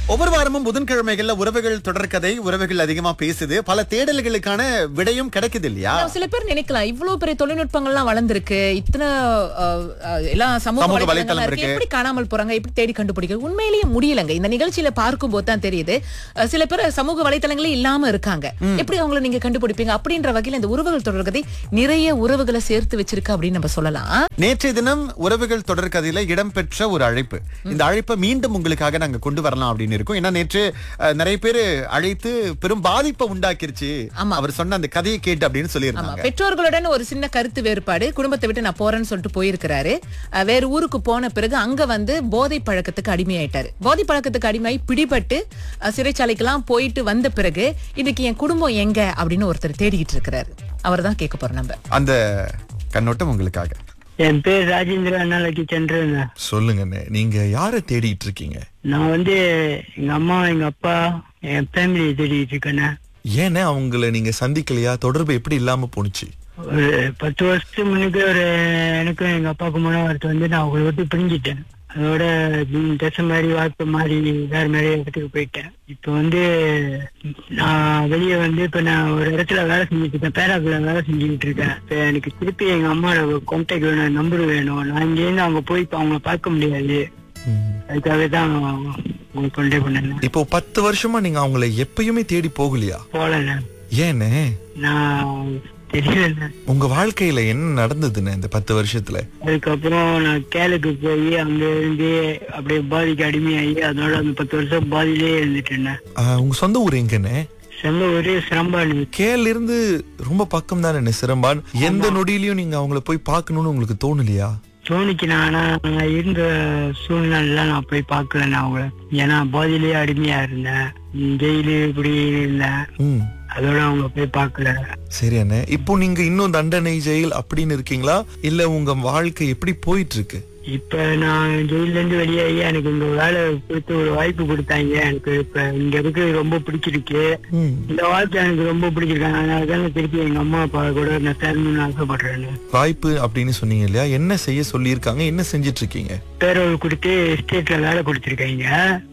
ஒவ்வொரு வாரமும் புதன்கிழமைகள்ல உறவுகள் தொடர்கதை உறவுகள் அதிகமா பேசுது பல தேடல்களுக்கான விடையும் கிடைக்குது இல்லையா ஆனா, சில பேர் நினைக்கலாம் இவ்வளவு பெரிய தொழில்நுட்பங்கள்லாம் வளர்ந்திருக்கு இத்தனை அஹ், அஹ், எல்லாம் சமூக சமூக வலைத்தளங்கள்லாம் வலைத்தளம் இருக்கு இருக்கு. எப்படி காணாமல் போறாங்க எப்படி தேடி கண்டுபிடிக்க உண்மையிலேயே முடியலங்க இந்த நிகழ்ச்சியில பார்க்கும் போது தான் தெரியுது அஹ், சில பேர் சமூக வலைத்தளங்களே இல்லாம இருக்காங்க எப்படி அவங்கள நீங்க கண்டுபிடிப்பீங்க அப்படின்ற வகையில இந்த உறவுகள் தொடர்கதை நிறைய உறவுகளை சேர்த்து வச்சிருக்கு அப்படின்னு நம்ம சொல்லலாம் நேற்றைய தினம் உறவுகள் தொடர்கதையில இடம்பெற்ற ஒரு அழைப்பு இந்த அழைப்பை மீண்டும் உங்களுக்காக நாங்க கொண்டு வரலாம் அப்படின்னு இருக்கோம் ஏன்னா நேற்று அஹ், நிறைய பேர் அழைத்து பெரும் பாதிப்பை உண்டாக்கிருச்சு ஆமா. அவர் சொன்ன அந்த கதையை கேட்டு அப்படின்னு ஆமா சொல்லியிருந்தாங்க பெற்றோர்களுடன் ஒரு சின்ன கருத்து வேறுபாடு குடும்பத்தை விட்டு நான் போறேன்னு சொல்லிட்டு போயிருக்கிறாரு அஹ் வேற ஊருக்கு போன பிறகு அங்க வந்து போதை பழக்கத்துக்கு அடிமையாயிட்டாரு போதை பழக்கத்துக்கு அடிமையாகி பிடிபட்டு அஹ், சிறைச்சாலைக்கெல்லாம் போயிட்டு வந்த பிறகு இன்னைக்கு என் குடும்பம் எங்க அப்படின்னு ஒருத்தர் தேடிக்கிட்டு இருக்கிறாரு அவர் தான் கேட்க போறோம் நம்ம அந்த கண்ணோட்டம் உங்களுக்காக என் பேர் ராஜேந்திர அண்ணாலக்கி சந்திரன் சொல்லுங்கண்ணே நீங்க யாரை தேடிட்டு இருக்கீங்க நான் வந்து எங்க அம்மா எங்க அப்பா என் ஃபேமிலியை தேடிட்டு இருக்கேண்ணே ஏண்ணே அவங்கள நீங்க சந்திக்கலையா தொடர்பு எப்படி இல்லாம போணுச்சு ஒரு பத்து வருஷத்துக்கு முன்னுக்கு ஒரு எனக்கும் எங்க அப்பாவுக்கு முன்ன ஒருத்தர் வந்து நான் அவங்களை விட்டு பிரிஞ்சிட்டேன் அதோட தசை மாதிரி வாழ்க்கை மாதிரி வேற மாதிரி இடத்துக்கு போயிட்டேன் இப்போ வந்து நான் வெளியே வந்து இப்ப நான் ஒரு இடத்துல வேலை செஞ்சுட்டு இருக்கேன் பேராக்குள்ள வேலை செஞ்சுக்கிட்டு இருக்கேன் இப்ப எனக்கு திருப்பி எங்க அம்மாவோட கான்டாக்ட் வேணும் நம்பர் வேணும் நான் இங்கேருந்து அவங்க போய் இப்ப அவங்கள பார்க்க முடியாது ம். அதுக்காக தான் உங்களுக்கு கொண்டே பண்ணேன் இப்போ பத்து வருஷமா நீங்க அவங்கள எப்பயுமே தேடி போகலையா போலண்ணே ஏண்ணே நான் தெரியலண்ணே உங்க வாழ்க்கையில என்ன நடந்ததுண்ணே இந்த பத்து வருஷத்துல அதுக்கப்புறம் நான் கேலுக்கு போய் அங்க இருந்து அப்படியே பாதிக்கு அடிமையாகி அதோட அந்த பத்து வருஷம் பாதியிலே இருந்துட்டேன் ஆஹ், உங்க சொந்த ஊர் எங்கண்ணே சொந்த ஒரே சிரம்பாடு கேல இருந்து ரொம்ப பக்கம் தானே சிரம்பான் எந்த நொடியிலயும் நீங்க அவங்கள போய் பார்க்கணும்னு உங்களுக்கு தோணலையா தோணிக்கு நான் ஆனா நான் இருந்த சூழ்நிலை நான் போய் பார்க்கல நான் அவங்கள ஏன்னா பாதியிலேயே அடிமையா இருந்தேன் ஜெயிலு இப்படி இருந்தேன் ம் அதோட அவங்க போய் பார்க்கல சரி அண்ணே இப்போ நீங்க இன்னும் தண்டனை ஜெயில் அப்படின்னு இருக்கீங்களா இல்ல உங்க வாழ்க்கை எப்படி போயிட்டு இருக்கு இப்ப நான் ஜெயில இருந்து வெளியாகி எனக்கு இந்த வேலை கொடுத்து ஒரு வாய்ப்பு கொடுத்தாங்க எனக்கு இப்ப இங்க இருக்கு ரொம்ப பிடிச்சிருக்கு ம் இந்த வாழ்க்கை எனக்கு ரொம்ப பிடிச்சிருக்காங்க அதனால தான் திருப்பி எங்க அம்மா அப்பா கூட நான் சேரணும்னு ஆசைப்படுறேன்னு வாய்ப்பு அப்படின்னு சொன்னீங்க இல்லையா என்ன செய்ய சொல்லியிருக்காங்க என்ன செஞ்சிட்டு இருக்கீங்க பேரோல் கொடுத்து ஸ்டேட்ல வேலை கொடுத்துருக்காங்க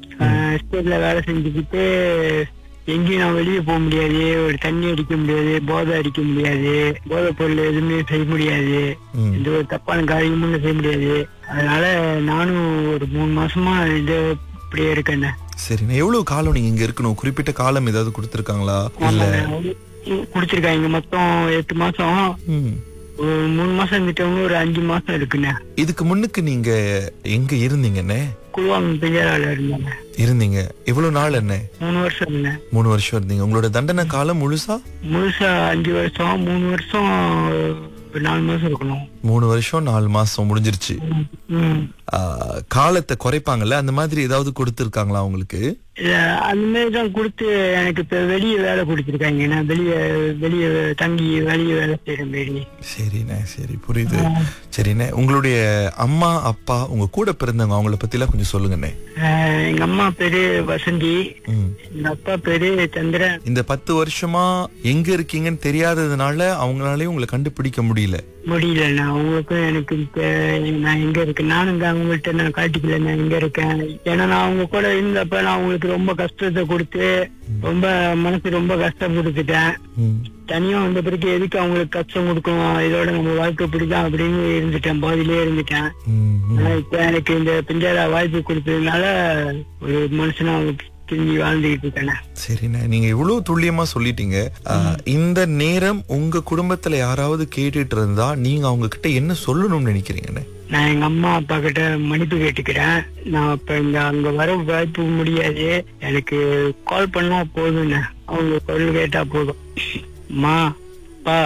ஸ்டேட்ல வேலை செஞ்சுக்கிட்டு எங்கேயும் நான் வெளியே போக முடியாது ஒரு தண்ணி அடிக்க முடியாது போதை அடிக்க முடியாது போதை பொருள் எதுவுமே செய்ய முடியாது ம். எந்த ஒரு தப்பான காரியமும் செய்ய முடியாது அதனால நானும் ஒரு மூணு மாசமா இது இப்படியே இருக்கேன் சரிண்ணே எவ்வளவு காலம் நீங்க இங்க இருக்கணும் குறிப்பிட்ட காலம் ஏதாவது கொடுத்திருக்காங்களா இல்ல குடிச்சிருக்காங்க மொத்தம் எட்டு மாசம் ம். ஒரு மூணு மாசம் இருந்துட்டவங்க ஒரு அஞ்சு மாசம் இருக்குண்ணே இதுக்கு முன்னுக்கு நீங்க எங்க இருந்தீங்கண்ணே குழுவாங்க பெரியாரால இருந்தாங்க இருந்தீங்க எவ்வளவு நாள் என்ன மூணு வருஷம் இருந்தேன் மூணு வருஷம் இருந்தீங்க உங்களோட தண்டனை காலம் முழுசா முழுசா அஞ்சு வருஷம் மூணு வருஷம் ஒரு நாலு மாசம் இருக்கணும் மூணு வருஷம் நாலு மாசம் முடிஞ்சிருச்சு ம். ஆஹ், காலத்தை குறைப்பாங்கல்ல அந்த மாதிரி ஏதாவது கொடுத்திருக்காங்களா உங்களுக்கு இல்ல, அந்த மாதிரி தான் கொடுத்து எனக்கு இப்ப வெளியே வேலை கொடுத்துருக்காங்க நான் வெளியே வெளியே தங்கி வெளியே வேலை செய்யற மாரி சரிண்ணே சரி புரியுது சரிண்ணே உங்களுடைய அம்மா அப்பா உங்க கூட பிறந்தவங்க அவங்கள பத்திலாம் கொஞ்சம் சொல்லுங்கண்ணே அஹ், எங்க அம்மா பேரு வசந்தி ம். எங்க அப்பா பேரு சந்திரன் இந்த பத்து வருஷமா எங்க இருக்கீங்கன்னு தெரியாததுனால அவங்களாலயும் உங்களை கண்டுபிடிக்க முடியல முடியல நான் அவங்களுக்கும் எனக்கு இப்ப நான் எங்க இருக்கேன் நானும் இங்க அவங்கள்ட்ட நான் காட்டிக்கல நான் எங்க இருக்கேன் ஏன்னா நான் அவங்க கூட இருந்தப்ப நான் அவங்களுக்கு ரொம்ப கஷ்டத்தை கொடுத்து ரொம்ப மனசு ரொம்ப கஷ்டம் கொடுத்துட்டேன் ம். தனியா வந்த பிறகு எதுக்கு அவங்களுக்கு கஷ்டம் கொடுக்கணும் இதோட நம்ம வாழ்க்கை பிடிக்கும் அப்படின்னு இருந்துட்டேன் பாதியிலே இருந்துட்டேன் ம், ம். ஆனா இப்ப எனக்கு இந்த பிஞ்சார வாய்ப்பு கொடுத்ததுனால ஒரு மனுஷனா அவங்க திரும்பி வாழ்ந்துகிட்டு இருக்கேன் சரிண்ணே நீங்க இவ்வளவு துல்லியமா சொல்லிட்டீங்க ஆஹ், இந்த நேரம் உங்க குடும்பத்துல யாராவது கேட்டுட்டு இருந்தா நீங்க அவங்க கிட்ட என்ன சொல்லணும்னு நினைக்கிறீங்கண்ணே நான் எங்க அம்மா அப்பா கிட்ட மன்னிப்பு கேட்டுக்கிறேன் நான் இப்ப இங்க அங்க வர வாய்ப்பு முடியாது எனக்கு கால் பண்ணா போதும்ண்ணே அவங்க குரல் கேட்டா போதும் அம்மா அப்பா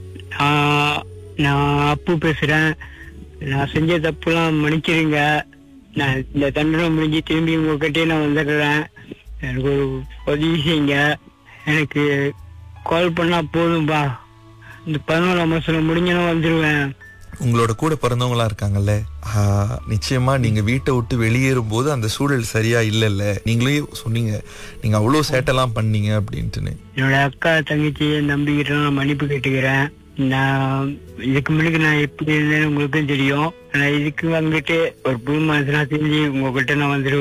நான் நான் அப்பு பேசுறேன் நான் செஞ்ச தப்புலாம் மன்னிச்சிருங்க நான் இந்த தண்டனை முடிஞ்சு திரும்பி உங்ககிட்டயே நான் வந்துடுறேன் எனக்கு ஒரு உதவி செய்யுங்க எனக்கு கால் பண்ணா போதும்பா இந்த பதினோராம் மாசம் முடிஞ்சனா வந்துருவேன் உங்களோட கூட பிறந்தவங்களா இருக்காங்கல்ல ஆஹ், நிச்சயமா நீங்க வீட்டை விட்டு வெளியேறும் போது அந்த சூழல் சரியா இல்லல்ல நீங்களே சொன்னீங்க நீங்க அவ்வளவு சேட்டெல்லாம் பண்ணீங்க அப்படின்ட்டுன்னு என்னோட அக்கா தங்கச்சி நம்பிக்கிட்ட நான் மன்னிப்பு கேட்டுக்கிறேன் நான் இதுக்கு முன்னாடி நான் எப்படி இருந்தேன்னு உங்களுக்கும் தெரியும் நான் இதுக்கு வந்துட்டு ஒரு புது மனசுனா செஞ்சு உங்ககிட்ட நான் வந்துருவேன்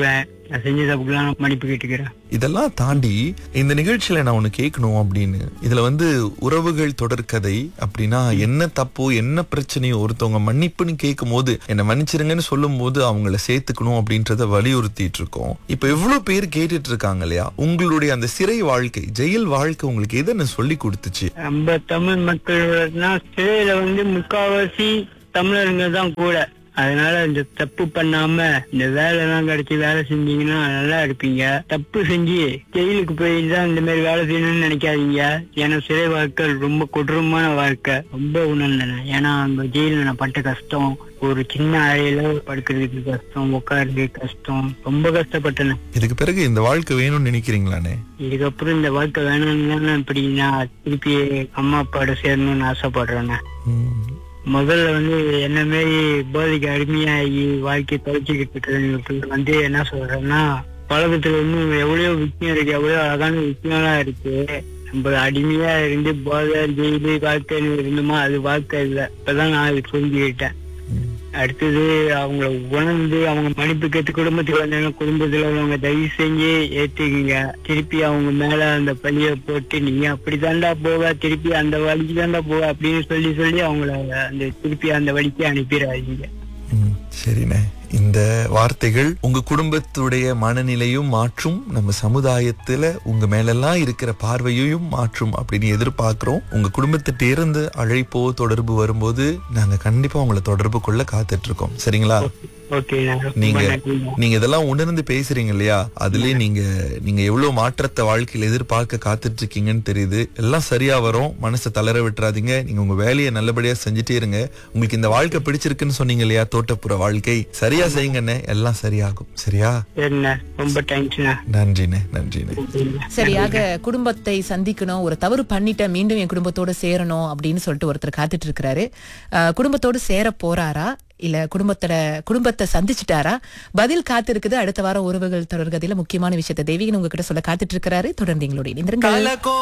நான் செஞ்ச தப்புக்கெல்லாம் நான் மன்னிப்பு கேட்டுக்கிறேன் இதெல்லாம் தாண்டி இந்த நிகழ்ச்சியில நான் ஒண்ணு கேட்கணும் அப்படின்னு இதுல வந்து உறவுகள் தொடர்கதை அப்படின்னா என்ன தப்போ என்ன பிரச்சனையோ ஒருத்தவங்க மன்னிப்புன்னு கேட்கும் போது என்ன மன்னிச்சிருங்கன்னு சொல்லும் போது அவங்கள சேர்த்துக்கணும் அப்படின்றத வலியுறுத்திட்டு இருக்கோம் இப்ப எவ்வளவு பேர் கேட்டுட்டு இருக்காங்க இல்லையா உங்களுடைய அந்த சிறை வாழ்க்கை ஜெயில் வாழ்க்கை உங்களுக்கு எதுன்னு சொல்லி கொடுத்துச்சு நம்ம தமிழ் மக்கள்னா சிறையில வந்து முக்காவாசி தமிழருங்க தான் கூட அதனால இந்த தப்பு பண்ணாம இந்த வேலை எல்லாம் கிடைச்சி வேலை செஞ்சீங்கன்னா நல்லா இருப்பீங்க தப்பு செஞ்சு ஜெயிலுக்கு போய் தான் இந்த மாதிரி வேலை செய்யணும்னு நினைக்காதீங்க ஏன்னா சிறை வாழ்க்கை ரொம்ப கொடூரமான வாழ்க்கை ரொம்ப உணர்ந்தேன் ஏன்னா அங்க ஜெயில நான் பட்ட கஷ்டம் ஒரு சின்ன அறையில படுக்கிறதுக்கு கஷ்டம் உட்கார்றதுக்கு கஷ்டம் ரொம்ப கஷ்டப்பட்டேன் இதுக்கு பிறகு இந்த வாழ்க்கை வேணும்னு நினைக்கிறீங்களானே இதுக்கப்புறம் இந்த வாழ்க்கை வேணும்னு இப்படி நான் திருப்பி அம்மா அப்பாவோட சேரணும்னு ஆசைப்படுறேன்னு ம். முதல்ல வந்து என்ன மாரி போதைக்கு அடிமையாகி வாழ்க்கையை தொலைச்சிக்கிட்டு இருக்கிறவங்களுக்கு வந்து என்ன சொல்றேன்னா பழக்கத்துல இன்னும் எவ்வளவோ விஷயம் இருக்கு எவ்வளவு அழகான விஷயம்லாம் இருக்கு நம்ம அடிமையா இருந்து போதை ஜெயிலு வாழ்க்கைன்னு இருந்தோமா அது வாழ்க்கை இல்லை இப்பதான் நான் இது புரிஞ்சுக்கிட்டேன் அடுத்தது அவங்கள உணர்ந்து அவங்க மன்னிப்பு கேட்டு குடும்பத்துக்கு வந்தாங்க குடும்பத்துல உள்ளவங்க தயவு செஞ்சு ஏத்துக்குங்க திருப்பி அவங்க மேல அந்த பழிய போட்டு நீங்க அப்படித்தாண்டா போவ திருப்பி அந்த வழிக்கு தாண்டா போவ அப்படின்னு சொல்லி சொல்லி அவங்கள அந்த திருப்பி அந்த வழிக்கு அனுப்பிடாதீங்க ம், சரிண்ணே இந்த வார்த்தைகள் உங்க குடும்பத்துடைய மனநிலையும் மாற்றும் நம்ம சமுதாயத்துல உங்க மேலெல்லாம் இருக்கிற பார்வையையும் மாற்றும் அப்படின்னு எதிர்பார்க்கிறோம் உங்க குடும்பத்திட்ட இருந்து அழைப்போ தொடர்பு வரும்போது நாங்க கண்டிப்பா உங்களை தொடர்பு கொள்ள காத்துட்டு இருக்கோம் சரிங்களா ஓகே நீங்க நன்றி நீங்க இதெல்லாம் உணர்ந்து பேசுறீங்க இல்லையா அதுலயே நீங்க நீங்க எவ்வளவு மாற்றத்தை வாழ்க்கையில எதிர்பார்க்க காத்துட்டு இருக்கீங்கன்னு தெரியுது எல்லாம் சரியா வரும் மனசை தளர விட்டுறாதீங்க நீங்க உங்க வேலையை நல்லபடியா செஞ்சுட்டே இருங்க உங்களுக்கு இந்த வாழ்க்கை பிடிச்சிருக்குன்னு சொன்னீங்க இல்லையா தோட்டப்புற வாழ்க்கை சரியா செய்யுங்கண்ணே எல்லாம் சரியாகும் சரியா சரிண்ணே ரொம்ப தேங்க்ஸ்ண்ணே நன்றிண்ணே நன்றிண்ணே சரியாக குடும்பத்தை சந்திக்கணும் ஒரு தவறு பண்ணிட்டேன் மீண்டும் என் குடும்பத்தோட சேரணும் அப்படின்னு சொல்லிட்டு ஒருத்தர் காத்துட்டு இருக்கிறாரு அஹ், குடும்பத்தோட சேர போறாரா இல்ல குடும்பத்தோட குடும்பத்தை சந்திச்சிட்டாரா பதில் காத்து இருக்குது அடுத்த வாரம் உறவுகள் தொடர்கதையில முக்கியமான விஷயத்தை தேவிகன் உங்ககிட்ட சொல்ல காத்துட்டு இருக்கிறாரு தொடர்ந்து எங்களோட இணைந்திருங்கள்